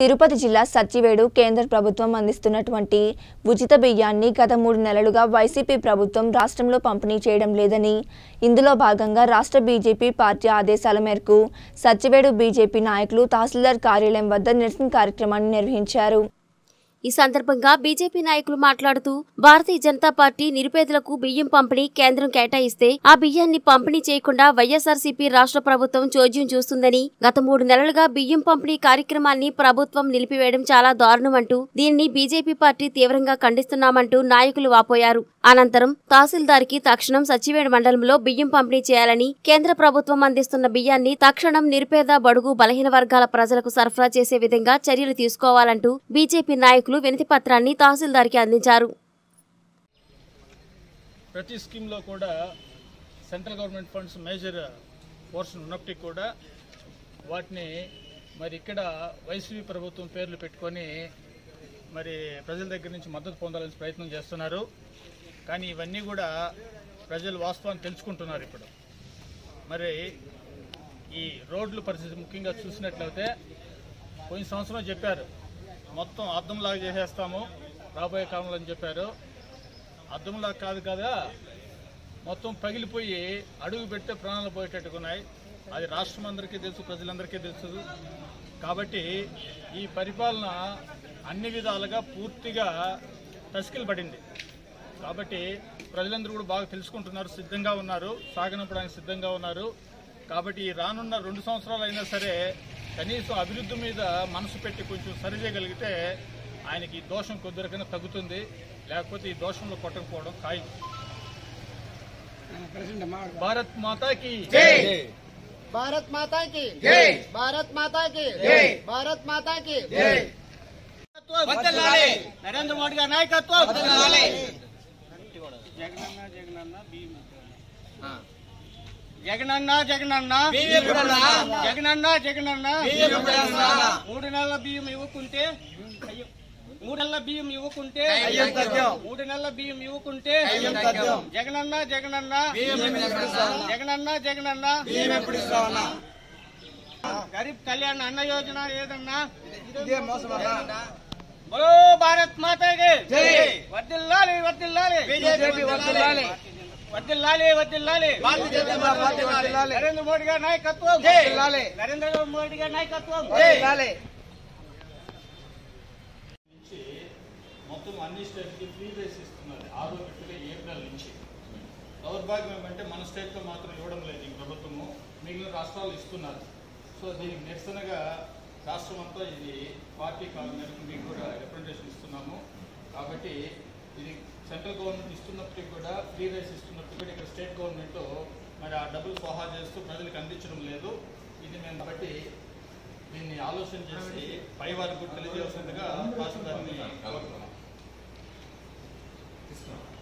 తిరుపతి జిల్లా సచ్చివేడు కేంద్ర ప్రభుత్వం అందిస్తున్నటువంటి ఉచిత బియ్యాన్ని గత మూడు నెలలుగా వైసీపీ ప్రభుత్వం రాష్ట్రంలో పంపిణీ చేయడం లేదని ఇందులో భాగంగా రాష్ట్ర బీజేపీ పార్టీ ఆదేశాల మేరకు సచ్చివేడు బీజేపీ నాయకులు తహసీల్దార్ కార్యాలయం వద్ద నిరసన కార్యక్రమాన్ని నిర్వహించారు ఈ సందర్భంగా బీజేపీ నాయకులు మాట్లాడుతూ భారతీయ జనతా పార్టీ నిరుపేదలకు బియ్యం పంపిణీ కేంద్రం కేటాయిస్తే ఆ బియ్యాన్ని పంపిణీ చేయకుండా వైఎస్ఆర్సీపీ రాష్ట్ర ప్రభుత్వం చోద్యం చూస్తుందని గత మూడు నెలలుగా బియ్యం పంపిణీ కార్యక్రమాన్ని ప్రభుత్వం నిలిపివేయడం చాలా దారుణమంటూ దీనిని బీజేపీ పార్టీ తీవ్రంగా ఖండిస్తున్నామంటూ నాయకులు వాపోయారు అనంతరం తహసీల్దార్కి తక్షణం సచివేడు మండలంలో బియ్యం పంపిణీ చేయాలని కేంద్ర ప్రభుత్వం అందిస్తున్న బియ్యాన్ని తక్షణం నిరుపేద బడుగు బలహీన వర్గాల ప్రజలకు సరఫరా చేసే విధంగా చర్యలు తీసుకోవాలంటూ బీజేపీ నాయకులు వినతి పత్రాన్ని తహసీల్దార్కి అందించారు ప్రతి స్కీమ్లో కూడా central government funds major portion ఉన్నప్పటికీ కూడా వాటిని మరి ఇక్కడ వైసీపీ ప్రభుత్వం పేర్లు పెట్టుకొని మరి ప్రజల దగ్గర నుంచి మద్దతు పొందాలని ప్రయత్నం చేస్తున్నారు కానీ ఇవన్నీ కూడా ప్రజలు వాస్తవాన్ని తెలుసుకుంటున్నారు ఇప్పుడు మరి ఈ రోడ్ల పరిస్థితి ముఖ్యంగా చూసినట్లయితే పోయిన సంవత్సరం చెప్పారు మొత్తం అద్దంలాగా చేసేస్తాము రాబోయే కాలంలో అని చెప్పారు అద్దంలా కాదు కదా మొత్తం పగిలిపోయి అడుగు పెడితే ప్రాణాలు పోయేటట్టుగా ఉన్నాయి అది రాష్ట్రం అందరికీ తెలుసు ప్రజలందరికీ తెలుసు కాబట్టి ఈ పరిపాలన అన్ని విధాలుగా పూర్తిగా టస్కిల్ పడింది కాబట్టి ప్రజలందరూ కూడా బాగా తెలుసుకుంటున్నారు సిద్ధంగా ఉన్నారు సాగనంపడానికి సిద్ధంగా ఉన్నారు కాబట్టి ఈ రానున్న రెండు సంవత్సరాలు అయినా సరే కనీసం అభివృద్ధి మీద మనసు పెట్టి కొంచెం సరి చేయగలిగితే ఆయనకి ఈ దోషం కొద్దిరకైనా తగ్గుతుంది లేకపోతే ఈ దోషంలో కొట్టకపోవడం ఖాయం భారత్ మాతాకి भारत माता की जय भारत माता की जय भारत माता की जय నరేంద్ర మోడీ గారి నాయకత్వం జగనన్న జగనన్న జగనన్న జగనన్న మూడు నెలల బియ్యం ఇవ్వకుంటే అయ్యో, మూడు నెలల బియ్యం ఇవ్వకుంటే మూడు నెలల బియ్యం ఇవ్వకుంటే జగనన్న జగనన్న జగనన్న జగనన్న గరీబ్ కళ్యాణ్ అన్న యోజన ఏదన్నా బలో భారత్ మాతాకి వర్దిల్లాలి వర్దిల్లాలి వర్దిల్లాలి వర్దిల్లాలి వర్దిల్లాలి నరేంద్ర మోడీ గారి నాయకత్వం నరేంద్ర మోడీ గారి నాయకత్వం నుంచి మొత్తం అన్ని స్టేట్కి ఫ్రీ రేస్ ఇస్తున్నారు ఆరో విడతగా ఏప్రిల్ నుంచి దౌర్భాగ్యం ఏమంటే మన స్టేట్లో మాత్రం ఇవ్వడం లేదు ఈ ప్రభుత్వము మిగిలిన రాష్ట్రాలు ఇస్తున్నారు సో దీనికి నిరసనగా రాష్ట్రం అంతా ఇది పార్టీ కాలం మేరకు మీకు కూడా రిప్రజెంటేషన్ ఇస్తున్నాము కాబట్టి ఇది సెంట్రల్ గవర్నమెంట్ ఇస్తున్నప్పటికీ కూడా ఫ్రీ రైస్ ఇస్తున్నప్పటికీ కూడా ఇక్కడ స్టేట్ గవర్నమెంట్ మరి ఆ డబ్బులు సోహా చేస్తూ ప్రజలకు అందించడం లేదు ఇది మేము కాబట్టి దీన్ని ఆలోచన చేసి పై వారికి కూడా తెలియజేయాల్సిందిగా తహసీల్దార్ని కోరుతున్నాం